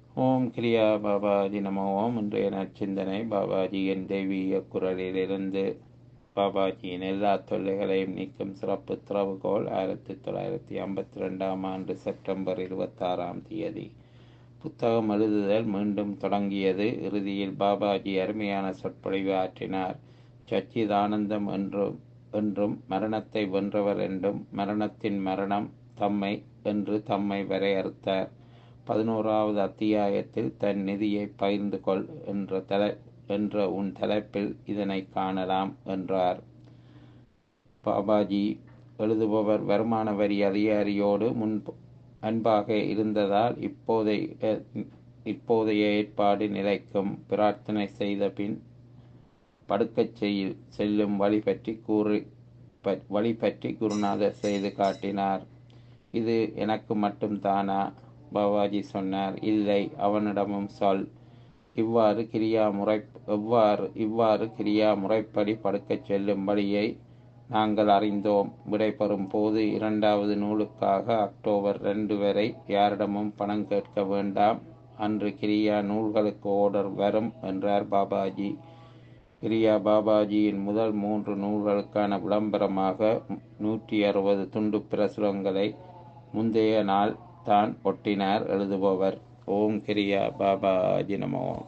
ஓம் கிரியா பாபாஜி நமோ ஓம் இன்றைய நற்சிந்தனை பாபாஜியின் தெய்வீக குரலிலிருந்து பாபாஜியின் எல்லா தொல்லைகளையும் நீக்கும் சிறப்பு திறவுகோல் ஆயிரத்தி தொள்ளாயிரத்தி ஐம்பத்தி ரெண்டாம் ஆண்டு செப்டம்பர் இருபத்தாறாம் தேதி புத்தகம் எழுதுதல் மீண்டும் தொடங்கியது இறுதியில் பாபாஜி அருமையான சொற்பொழிவு ஆற்றினார் சச்சிதானந்தம் என்றும் என்றும் மரணத்தை வென்றவர் என்றும் மரணத்தின் மரணம் தம்மை என்று தம்மை வரையறுத்தார் பதினோராவது அத்தியாயத்தில் தன் நிதியை பகிர்ந்து கொள் என்ற தலை என்ற உன் தலைப்பில் இதனை காணலாம் என்றார் பாபாஜி எழுதுபவர் வருமான வரி அதிகாரியோடு முன் அன்பாக இருந்ததால் இப்போதைய இப்போதைய ஏற்பாடு நிலைக்கும் பிரார்த்தனை செய்த பின் படுக்கச் செய் செல்லும் வழி பற்றி கூறி வழி பற்றி குருநாதர் செய்து காட்டினார் இது எனக்கு மட்டும் தானா பாபாஜி சொன்னார் இல்லை அவனிடமும் சொல் இவ்வாறு கிரியா முறை எவ்வாறு இவ்வாறு கிரியா முறைப்படி படுக்கச் செல்லும் வழியை நாங்கள் அறிந்தோம் விடைபெறும் போது இரண்டாவது நூலுக்காக அக்டோபர் ரெண்டு வரை யாரிடமும் பணம் கேட்க வேண்டாம் அன்று கிரியா நூல்களுக்கு ஓர்டர் வரும் என்றார் பாபாஜி கிரியா பாபாஜியின் முதல் மூன்று நூல்களுக்கான விளம்பரமாக நூற்றி அறுபது துண்டு பிரசுரங்களை முந்தைய நாள் தான் ஒட்டினார் எழுதுபவர் ஓம் கிரியா பாபாஜி நமோ